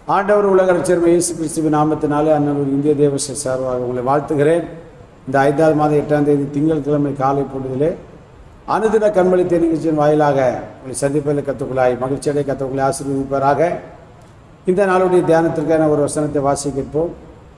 ஆண்டவர் உலக ரட்சகர் இயேசு கிறிஸ்துவின் நாமத்தினாலே அண்ணன் இந்திய தேவச சார்பாக உங்களை வாழ்த்துகிறேன் இந்த ஐந்தாவது மாதம் எட்டாம் தேதி திங்கட்கிழமை காலை பொழுதிலே அனுதின கண்மொழி நிகழ்ச்சியின் வாயிலாக உங்களை சந்திப்பதில் கற்றுக்கொள்ளாய் மகிழ்ச்சியடை கற்றுக்கொள்ளை ஆசீர்வதிப்பாராக இந்த நாளுடைய தியானத்திற்கான ஒரு வசனத்தை வாசிக்கிப்போம்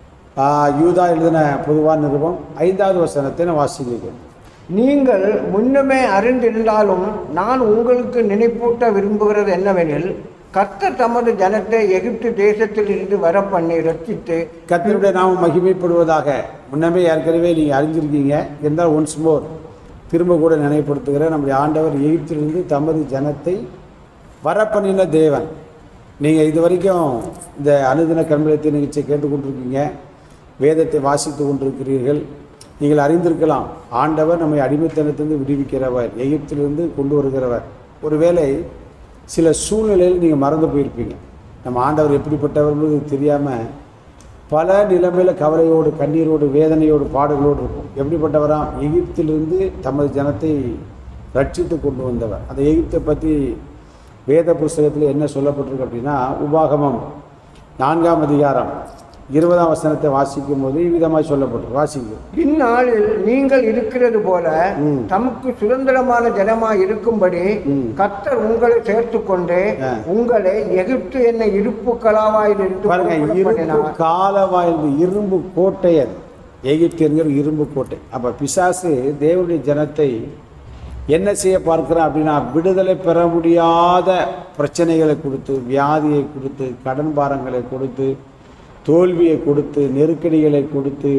யூதா எழுதின பொதுவான நிருபம் ஐந்தாவது வசனத்தை நான் வாசிக்கிறேன் நீங்கள் முன்னமே அறிந்திருந்தாலும் நான் உங்களுக்கு நினைப்பூட்ட விரும்புகிறது என்னவெனில் கர்த்தர் தமது ஜனத்தை எகிப்து தேசத்தில் இருந்து வர பண்ணி ரட்சித்து கர்த்தருடைய நாமம் மகிமைப்படுவதாக முன்னமே ஏற்கனவே நீங்கள் அறிஞ்சிருக்கீங்க இருந்தால் ஒன்ஸ் மோர் திரும்ப கூட நினைவுபடுத்துகிறேன் நம்முடைய ஆண்டவர் எகிப்திலிருந்து தமது ஜனத்தை வரப்பண்ணின தேவன் நீங்கள் இது வரைக்கும் இந்த அனுதின கண்மலத்தை நிகழ்ச்சியை கேட்டுக்கொண்டிருக்கீங்க வேதத்தை வாசித்து கொண்டிருக்கிறீர்கள் நீங்கள் அறிந்திருக்கலாம் ஆண்டவர் நம்மை அடிமைத்தனத்திலிருந்து விடுவிக்கிறவர் எகிப்திலிருந்து கொண்டு வருகிறவர் ஒருவேளை சில சூழ்நிலையில் நீங்கள் மறந்து போயிருப்பீங்க நம்ம ஆண்டவர் எப்படிப்பட்டவர்களும் தெரியாமல் பல நிலைமையில் கவலையோடு கண்ணீரோடு வேதனையோடு பாடுகளோடு இருக்கும் எப்படிப்பட்டவராம் எகிப்திலிருந்து தமது ஜனத்தை ரட்சித்து கொண்டு வந்தவர் அந்த எகிப்தை பற்றி வேத புஸ்தகத்தில் என்ன சொல்லப்பட்டிருக்கு அப்படின்னா உபாகமம் நான்காம் அதிகாரம் இருபதாம் வசனத்தை வாசிக்கும் போது இவ்விதமாய் சொல்லப்பட்டிருக்கு வாசிக்கும் இந்நாளில் நீங்கள் இருக்கிறது போல ம். தமக்கு சுதந்திரமான ஜனமாய் இருக்கும்படி ம். கர்த்தர் உங்களை சேர்த்து கொண்டு ஆ. உங்களை எகிப்து என்ன இருப்பு கலாவாயிலிருந்து பாருங்க புறப்பட இரும்பு பண்ணினார். காலவாய்ந்து இரும்பு கோட்டை அது எகிப்தியர்கள் இரும்பு கோட்டை அப்போ பிசாசு தேவனுடைய ஜனத்தை என்ன செய்ய பார்க்கிறான் அப்படின்னா விடுதலை பெற முடியாத பிரச்சனைகளை கொடுத்து வியாதியை கொடுத்து கடன் பாரங்களை கொடுத்து தோல்வியை கொடுத்து நெருக்கடிகளை கொடுத்து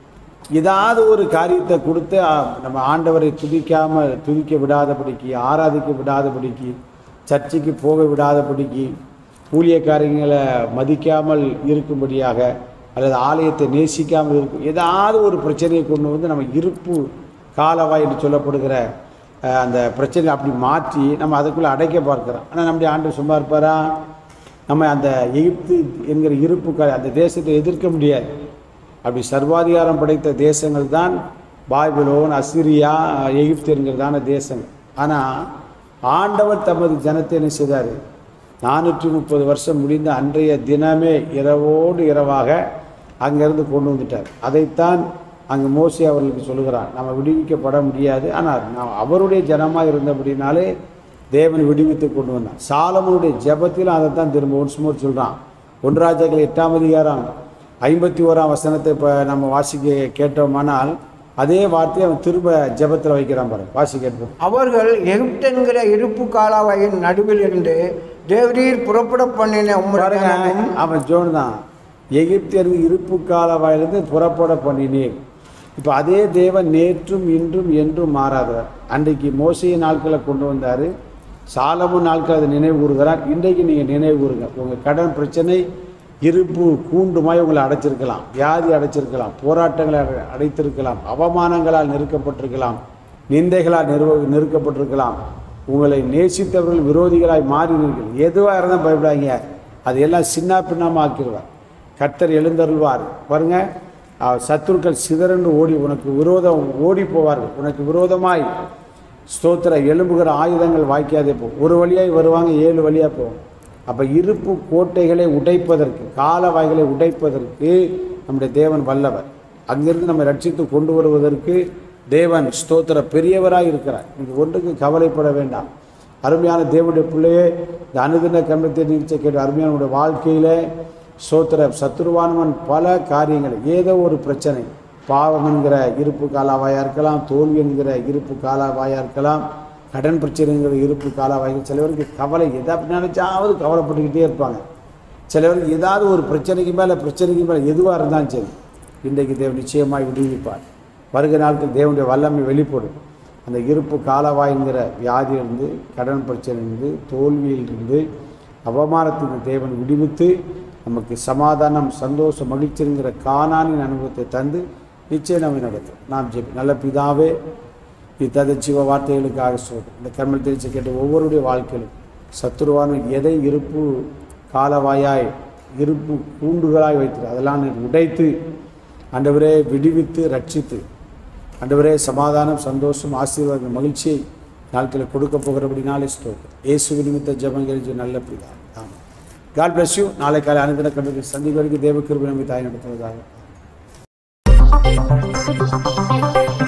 ஏதாவது ஒரு காரியத்தை கொடுத்து ஆ, நம்ம ஆண்டவரை துதிக்காமல் துதிக்க விடாதபடிக்கு ஆராதிக்க விடாதபடிக்கு சர்ச்சைக்கு போக விடாதபடிக்கு ஊழியக்காரங்களை மதிக்காமல் இருக்கும்படியாக அல்லது ஆலயத்தை நேசிக்காமல் இருக்கும் ஏதாவது ஒரு பிரச்சனையை கொண்டு வந்து நம்ம இருப்பு காலவாய் என்று சொல்லப்படுகிற அஹ், அந்த பிரச்சனை அப்படி மாற்றி நம்ம அதுக்குள்ளே அடைக்க பார்க்கிறோம் ஆனால் நம்முடைய ஆண்டு சும்மா இருப்பாரா நம்ம அந்த எகிப்து என்கிற இருப்பு க- அந்த தேசத்தை எதிர்க்க முடியாது அப்படி சர்வாதிகாரம் படைத்த தேசங்கள் தான் பாபிலோன் அசிரியா எகிப்து என்கிறதான தேசங்கள் ஆனால் ஆண்டவர் தமது ஜனத்தை என்ன செய்தார் நானூற்றி முப்பது வருஷம் முடிந்த அன்றைய தினமே இரவோடு இரவாக அங்கேருந்து கொண்டு வந்துட்டார் அதைத்தான் அங்கே மோசி அவர்களுக்கு சொல்லுகிறார் நம்ம விடுவிக்கப்பட முடியாது ஆனால் நாம் அவருடைய ஜனமாக இருந்தபடினாலே தேவன் விடுவித்து கொண்டு வந்தான் சாலமனுடைய ஜெபத்தில் அதைத்தான் திரும்ப ஒன்ஸ் மோர் சொல்கிறான் ஒன்றாஜர்கள் எட்டாம் அதிகாரம் ஐம்பத்தி ஓராம் வசனத்தை இப்போ நம்ம வாசிக்க கேட்டோமானால் அதே வார்த்தையை அவன் திரும்ப ஜெபத்தில் வைக்கிறான் பாருங்க வாசி கேட்போம் அவர்கள் எகிப்தென்கிற இருப்பு காலாவாயின் நடுவில் இருந்து தேவரீர் புறப்பட பண்ணின உம்முடைய பாருங்க ஜனமும் அவன் ஜோன் தான் எகிப்தியருக்கு இருப்பு காலவாயிலிருந்து புறப்பட பண்ணினேன் இப்போ அதே தேவன் நேற்றும் இன்றும் என்றும் மாறாதவர் அன்றைக்கு மோசைய நாட்களை கொண்டு வந்தார் சாலமும் நாட்கள் அதை நினைவு கூறுகிறார் இன்றைக்கு நீங்கள் நினைவு கூறுங்க உங்கள் கடன் பிரச்சனை இருப்பு கூண்டுமாய் உங்களை அடைச்சிருக்கலாம் வியாதி அடைச்சிருக்கலாம் போராட்டங்களை அடை- அடைத்திருக்கலாம் அவமானங்களால் நெருக்கப்பட்டிருக்கலாம் நிந்தைகளால் நிறுவ நெருக்கப்பட்டிருக்கலாம் உங்களை நேசித்தவர்கள் விரோதிகளாய் மாறினீர்கள் எதுவாக இருந்தால் பயப்படாதீங்க அது எல்லாம் சின்ன பின்னமாக ஆக்கிடுவார் கர்த்தர் எழுந்தருள்வார் பாருங்க அவர் சத்துருக்கள் சிதறண்டு ஓடி உனக்கு விரோதம் ஓடி போவார்கள் உனக்கு விரோதமாய் ஸ்தோத்திர எழும்புகிற ஆயுதங்கள் வாய்க்காதே போ ஒரு வழியாய் வருவாங்க ஏழு வழியாக போகும் அப்போ இருப்பு கோட்டைகளை உடைப்பதற்கு காலவாய்களை உடைப்பதற்கு நம்முடைய தேவன் வல்லவர் அங்கிருந்து நம்ம ரட்சித்து கொண்டு வருவதற்கு தேவன் ஸ்தோத்திர பெரியவராக இருக்கிறார் நீங்கள் ஒன்றுக்கு கவலைப்பட வேண்டாம் அருமையான தேவனுடைய பிள்ளையே இந்த அனுதின கம்பத்தை நீச்சை கேட்டு அருமையான உடைய வாழ்க்கையில் சோத்திர சத்துருவானவன் பல காரியங்கள் ஏதோ ஒரு பிரச்சனை பாவம் என்கிற இருப்பு காலாவாயாக இருக்கலாம் தோல்வி என்கிற இருப்பு காலாவாயாக இருக்கலாம் கடன் பிரச்சனைங்கிற இருப்பு காலாவாய்கள் சிலவருக்கு கவலை எதை நினைச்சாவது கவலைப்பட்டுக்கிட்டே இருப்பாங்க சிலவருக்கு ஏதாவது ஒரு பிரச்சனைக்கு மேலே பிரச்சனைக்கு மேலே எதுவாக இருந்தாலும் சரி இன்றைக்கு தேவன் நிச்சயமாய் விடுவிப்பார் வருகிற நாட்கள் தேவனுடைய வல்லமை வெளிப்படும் அந்த இருப்பு காலவாய்ங்கிற வியாதியிலிருந்து கடன் பிரச்சனையிலிருந்து தோல்வியிலிருந்து அவமானத்திற்கு தேவன் விடுவித்து நமக்கு சமாதானம் சந்தோஷம் மகிழ்ச்சிங்கிற காணானின் அனுபவத்தை தந்து நிச்சயம் நம்மை நடத்தும் நாம் ஜெபி நல்ல பிதாவே இத்தகைய ஜீவ வார்த்தைகளுக்காக சொல்றோம் இந்த கர்மல் தெரிச்சு கேட்ட ஒவ்வொருடைய வாழ்க்கையிலும் சத்துருவான எதை இருப்பு காலவாயாய் இருப்பு கூண்டுகளாய் வைத்து அதெல்லாம் நீர் உடைத்து ஆண்டவரே விடுவித்து ரட்சித்து ஆண்டவரே சமாதானம் சந்தோஷம் ஆசீர்வாதம் மகிழ்ச்சியை நாட்களில் கொடுக்க போகிறபடினாலே ஸ்தோத்திரம் இயேசு நிமித்த ஜெபங்கள் நல்ல பிதா ஆமாம் காட் bless யூ நாளை காலை அனுதின கண்டு சந்திக்கு வரைக்கும் தேவ கிருபை நம்மை தாய் நடத்துவதாக